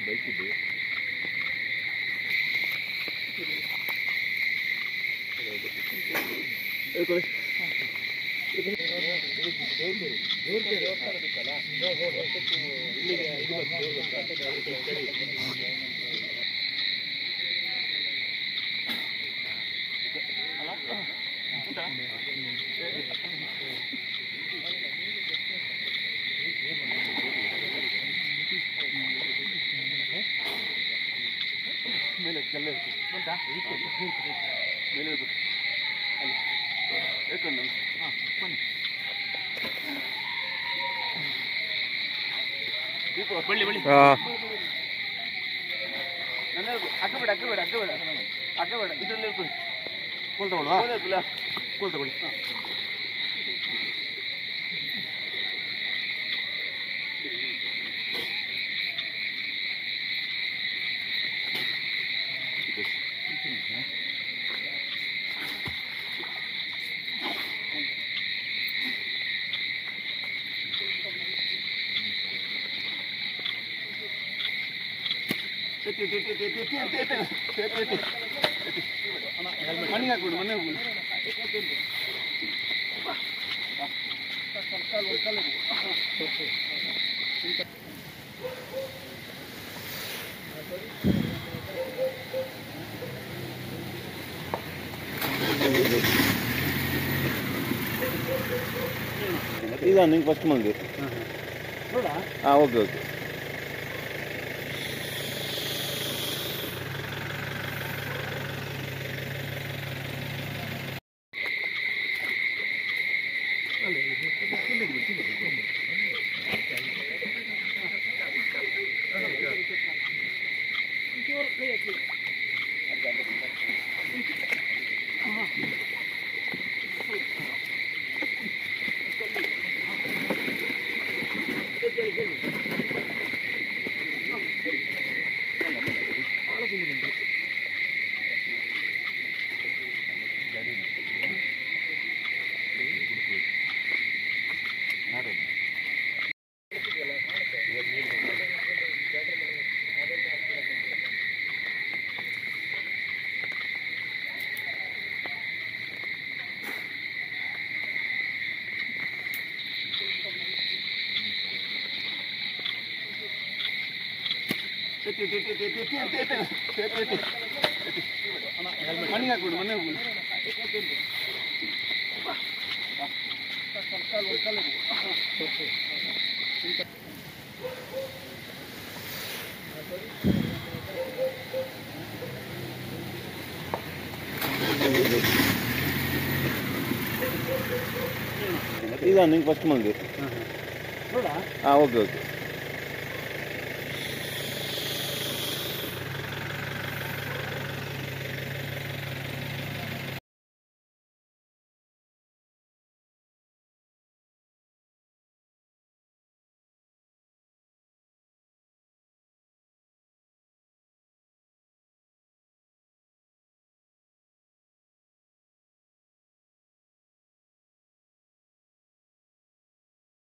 ಮೇಲೆ ಕೆಲ್ಲ ಬಂತಾ ಮೇಲೆ ಇಡು. ಅಲ್ಲಿ ಹೇಳ್ಕೊಂಡು ಹಾಂ ಬನ್ನಿ ದೀಪ ಬಳ್ಳಿ ಬಳ್ಳಿ ನನ್ನ ಅಕ್ಕ ಬೇಡ ಅಕ್ಕ ಬೇಡ ಅಕ್ಕ ಬೇಡ ಅಕ್ಕ ಬೇಡ ಇದರಲ್ಲಿ ಇರ್ಕೊಳ್ಳಿ ಕೋಲ್ ತಗೊಳ್ಳುವ ಕೋಲ್ ತಗೊಳ್ಳಿ ಹಾಂ ಎತ್ತಿ ಎತ್ತಿ ಎತ್ತಿ ಎತ್ತಿ ಎತ್ತಿ ಎತ್ತಿ ಎತ್ತಿ ಎತ್ತಿ ಎತ್ತಿ ಎತ್ತಿ ಮನೆಗೆ ಹಾಕ್ಬಿಡು ಮನೆಗೆ ಹಾಕ್ಬಿಡು ಈಗ ನಿಂಗೆ ಫಸ್ಟ್ ಮಂದಿ ನೋಡಾ ಹಾಂ ಓಕೆ ಓಕೆ ಎತ್ತಿ ಎತ್ತಿ ಎತ್ತಿ ಎತ್ತಿ ಎತ್ತಿ ಎತ್ತಿ ಎತ್ತಿ ಎತ್ತಿ ಎತ್ತಿ ಎತ್ತಿ ಮನೆಗೆ ಹಾಕ್ಬಿಡು ಮನೆಗೆ ಹಾಕ್ಬಿಡು ಈಗ ನಿಂಗೆ ಫಸ್ಟ್ ಮಂದಿ ನೋಡಾ ಹಾಂ ಓಕೆ ಓಕೆ